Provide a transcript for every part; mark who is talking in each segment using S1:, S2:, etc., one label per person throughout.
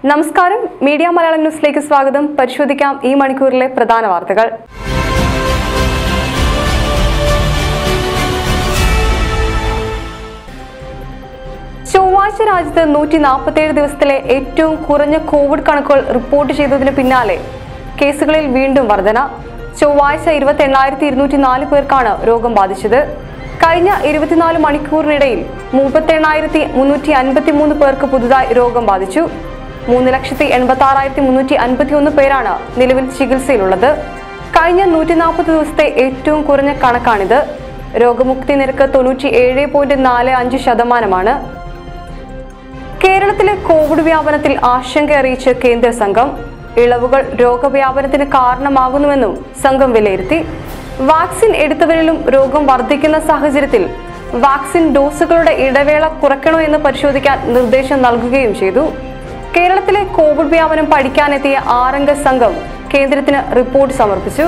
S1: നമസ്കാരം മീഡിയ മലയാളം ന്യൂസിലേക്ക് സ്വാഗതം പരിശോധിക്കാം ഈ മണിക്കൂറിലെ പ്രധാന വാർത്തകൾ ചൊവ്വാഴ്ച രാജ്യത്ത് നൂറ്റി നാൽപ്പത്തിയേഴ് ദിവസത്തിലെ ഏറ്റവും കുറഞ്ഞ കോവിഡ് കണക്കുകൾ റിപ്പോർട്ട് ചെയ്തതിന് പിന്നാലെ കേസുകളിൽ വീണ്ടും വർധന ചൊവ്വാഴ്ച ഇരുപത്തി എണ്ണായിരത്തി ഇരുന്നൂറ്റി നാല് പേർക്കാണ് രോഗം ബാധിച്ചത് കഴിഞ്ഞ ഇരുപത്തിനാല് മണിക്കൂറിനിടയിൽ മുപ്പത്തി എണ്ണായിരത്തി മുന്നൂറ്റി അൻപത്തി മൂന്ന് പേർക്ക് പുതുതായി രോഗം ബാധിച്ചു മൂന്ന് ലക്ഷത്തി എൺപത്തി ആറായിരത്തി മുന്നൂറ്റി അൻപത്തി ഒന്ന് പേരാണ് നിലവിൽ ചികിത്സയിലുള്ളത് കഴിഞ്ഞ നൂറ്റി നാൽപ്പത് ദിവസത്തെ ഏറ്റവും കുറഞ്ഞ കണക്കാണിത് രോഗമുക്തി നിരക്ക് തൊണ്ണൂറ്റി ഏഴ് പോയിന്റ് നാല് അഞ്ച് ശതമാനമാണ് കേരളത്തിലെ കോവിഡ് വ്യാപനത്തിൽ ആശങ്ക അറിയിച്ച് കേന്ദ്ര സംഘം ഇളവുകൾ രോഗവ്യാപനത്തിന് കാരണമാകുന്നുവെന്നും സംഘം വിലയിരുത്തി വാക്സിൻ എടുത്തവരിലും രോഗം വർദ്ധിക്കുന്ന സാഹചര്യത്തിൽ വാക്സിൻ ഡോസുകളുടെ ഇടവേള കുറയ്ക്കണോ എന്ന് പരിശോധിക്കാൻ നിർദ്ദേശം നൽകുകയും ചെയ്തു കേരളത്തിലെ കോവിഡ് വ്യാപനം പഠിക്കാനെത്തിയ ആറംഗ സംഘം കേന്ദ്രത്തിന് റിപ്പോർട്ട് സമർപ്പിച്ചു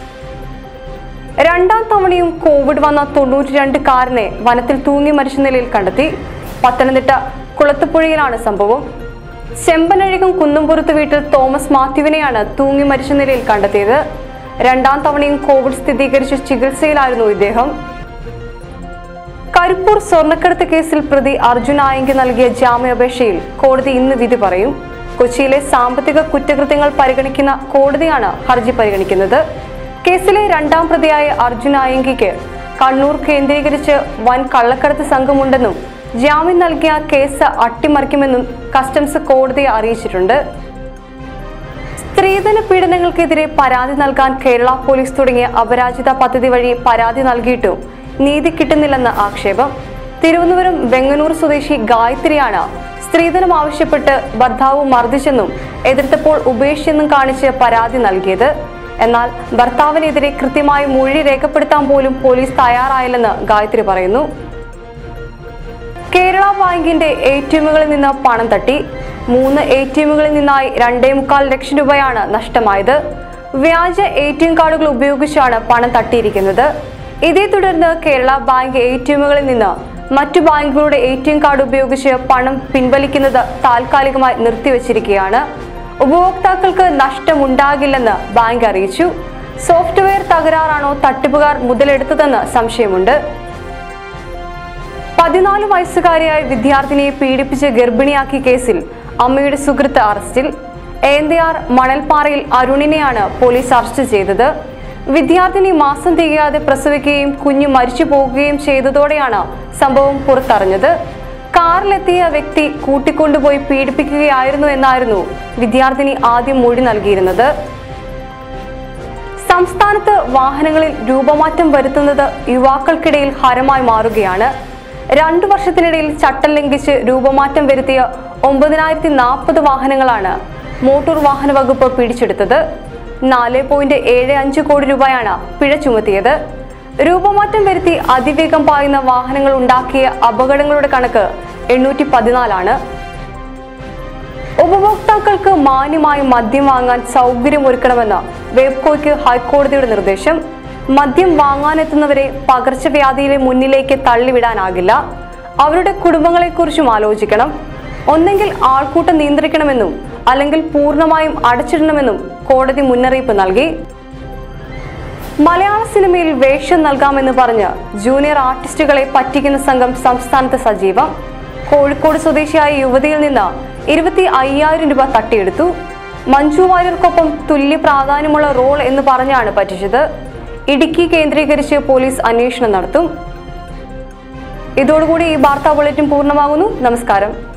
S1: രണ്ടാം തവണയും കോവിഡ് വന്ന തൊണ്ണൂറ്റി രണ്ട് കാരനെ വനത്തിൽ തൂങ്ങി മരിച്ച നിലയിൽ കണ്ടെത്തി പത്തനംതിട്ട കുളത്തുപുഴയിലാണ് സംഭവം ചെമ്പനഴകം കുന്നംപുറത്ത് വീട്ടിൽ തോമസ് മാത്യുവിനെയാണ് തൂങ്ങി മരിച്ച നിലയിൽ കണ്ടെത്തിയത് രണ്ടാം തവണയും കോവിഡ് സ്ഥിരീകരിച്ച് ചികിത്സയിലായിരുന്നു ഇദ്ദേഹം കരിപ്പൂർ സ്വർണ്ണക്കടത്ത് കേസിൽ പ്രതി അർജുൻ ആയങ്കി നൽകിയ ജാമ്യാപേക്ഷയിൽ കോടതി ഇന്ന് വിധി പറയും കൊച്ചിയിലെ സാമ്പത്തിക കുറ്റകൃത്യങ്ങൾ പരിഗണിക്കുന്ന കോടതിയാണ് ഹർജി പരിഗണിക്കുന്നത് കേസിലെ രണ്ടാം പ്രതിയായ അർജുൻ ആയങ്കിക്ക് കണ്ണൂർ കേന്ദ്രീകരിച്ച് വൻ കള്ളക്കടത്ത് സംഘമുണ്ടെന്നും ജാമ്യം നൽകിയ കേസ് അട്ടിമറിക്കുമെന്നും കസ്റ്റംസ് കോടതിയെ അറിയിച്ചിട്ടുണ്ട് സ്ത്രീധന പീഡനങ്ങൾക്കെതിരെ പരാതി നൽകാൻ കേരള പോലീസ് തുടങ്ങിയ അപരാജിത പദ്ധതി വഴി പരാതി നൽകിയിട്ടും നീതി കിട്ടുന്നില്ലെന്ന ആക്ഷേപം തിരുവനന്തപുരം വെങ്ങന്നൂർ സ്വദേശി ഗായത്രിയാണ് സ്ത്രീധനം ആവശ്യപ്പെട്ട് ഭർത്താവ് മർദ്ദിച്ചെന്നും എതിർത്തപ്പോൾ ഉപേക്ഷിച്ചെന്നും കാണിച്ച് പരാതി നൽകിയത് എന്നാൽ ഭർത്താവിനെതിരെ കൃത്യമായി മൊഴി രേഖപ്പെടുത്താൻ പോലും പോലീസ് തയ്യാറായില്ലെന്ന് ഗായത്രി പറയുന്നു കേരള ബാങ്കിന്റെ എ ടി എമ്മുകളിൽ നിന്ന് പണം തട്ടി മൂന്ന് എ ടി എമ്മുകളിൽ നിന്നായി രണ്ടേ മുക്കാൽ ലക്ഷം രൂപയാണ് നഷ്ടമായത് വ്യാജ എ ടി എം കാർഡുകൾ ഉപയോഗിച്ചാണ് പണം തട്ടിയിരിക്കുന്നത് ഇതേ തുടർന്ന് കേരള ബാങ്ക് എ ടി എമ്മുകളിൽ നിന്ന് മറ്റു ബാങ്കുകളുടെ എ ടി എം കാർഡ് ഉപയോഗിച്ച് പണം പിൻവലിക്കുന്നത് താൽക്കാലികമായി നിർത്തിവച്ചിരിക്കുകയാണ് ഉപഭോക്താക്കൾക്ക് നഷ്ടമുണ്ടാകില്ലെന്ന് ബാങ്ക് അറിയിച്ചു സോഫ്റ്റ്വെയർ തകരാറാണോ തട്ടിപ്പുകാർ മുതലെടുത്തതെന്ന് സംശയമുണ്ട് പതിനാല് വയസ്സുകാരിയായ വിദ്യാർത്ഥിനിയെ പീഡിപ്പിച്ച് ഗർഭിണിയാക്കിയ കേസിൽ അമ്മയുടെ സുഹൃത്ത് അറസ്റ്റിൽ ഏന്തയാർ മണൽപ്പാറയിൽ അരുണിനെയാണ് പോലീസ് അറസ്റ്റ് ചെയ്തത് വിദ്യാർത്ഥിനി മാസം തികയാതെ പ്രസവിക്കുകയും കുഞ്ഞ് മരിച്ചു പോകുകയും ചെയ്തതോടെയാണ് സംഭവം പുറത്തറിഞ്ഞത് കാറിലെത്തിയ വ്യക്തി കൂട്ടിക്കൊണ്ടുപോയി പീഡിപ്പിക്കുകയായിരുന്നു എന്നായിരുന്നു വിദ്യാർത്ഥിനി ആദ്യം മൊഴി നൽകിയിരുന്നത് സംസ്ഥാനത്ത് വാഹനങ്ങളിൽ രൂപമാറ്റം വരുത്തുന്നത് യുവാക്കൾക്കിടയിൽ ഹരമായി മാറുകയാണ് രണ്ടു വർഷത്തിനിടയിൽ ചട്ടം ലംഘിച്ച് രൂപമാറ്റം വരുത്തിയ ഒമ്പതിനായിരത്തി നാൽപ്പത് വാഹനങ്ങളാണ് മോട്ടോർ വാഹന വകുപ്പ് പിടിച്ചെടുത്തത് നാല് പോയിന്റ് ഏഴ് അഞ്ച് കോടി രൂപയാണ് പിഴ ചുമത്തിയത് രൂപമാറ്റം വരുത്തി അതിവേഗം പായുന്ന വാഹനങ്ങൾ ഉണ്ടാക്കിയ അപകടങ്ങളുടെ കണക്ക് എണ്ണൂറ്റി പതിനാലാണ് ഉപഭോക്താക്കൾക്ക് മാന്യമായി മദ്യം വാങ്ങാൻ സൗകര്യമൊരുക്കണമെന്ന് വേബ്കോയ്ക്ക് ഹൈക്കോടതിയുടെ നിർദ്ദേശം മദ്യം വാങ്ങാനെത്തുന്നവരെ പകർച്ചവ്യാധിയിലെ മുന്നിലേക്ക് തള്ളിവിടാനാകില്ല അവരുടെ കുടുംബങ്ങളെക്കുറിച്ചും ആലോചിക്കണം ഒന്നെങ്കിൽ ആൾക്കൂട്ടം നിയന്ത്രിക്കണമെന്നും അല്ലെങ്കിൽ പൂർണ്ണമായും അടച്ചിടണമെന്നും കോടതി മുന്നറിയിപ്പ് നൽകി മലയാള സിനിമയിൽ വേഷം നൽകാമെന്ന് പറഞ്ഞ് ജൂനിയർ ആർട്ടിസ്റ്റുകളെ പറ്റിക്കുന്ന സംഘം സംസ്ഥാനത്ത് സജീവം കോഴിക്കോട് സ്വദേശിയായ യുവതിയിൽ നിന്ന് ഇരുപത്തി അയ്യായിരം രൂപ തട്ടിയെടുത്തു മഞ്ജു വാര്യർക്കൊപ്പം തുല്യ പ്രാധാന്യമുള്ള റോൾ എന്ന് പറഞ്ഞാണ് പറ്റിച്ചത് ഇടുക്കി കേന്ദ്രീകരിച്ച് പോലീസ് അന്വേഷണം നടത്തും ഇതോടുകൂടി ഈ വാർത്താ ബുള്ളറ്റിൻ പൂർണ്ണമാകുന്നു നമസ്കാരം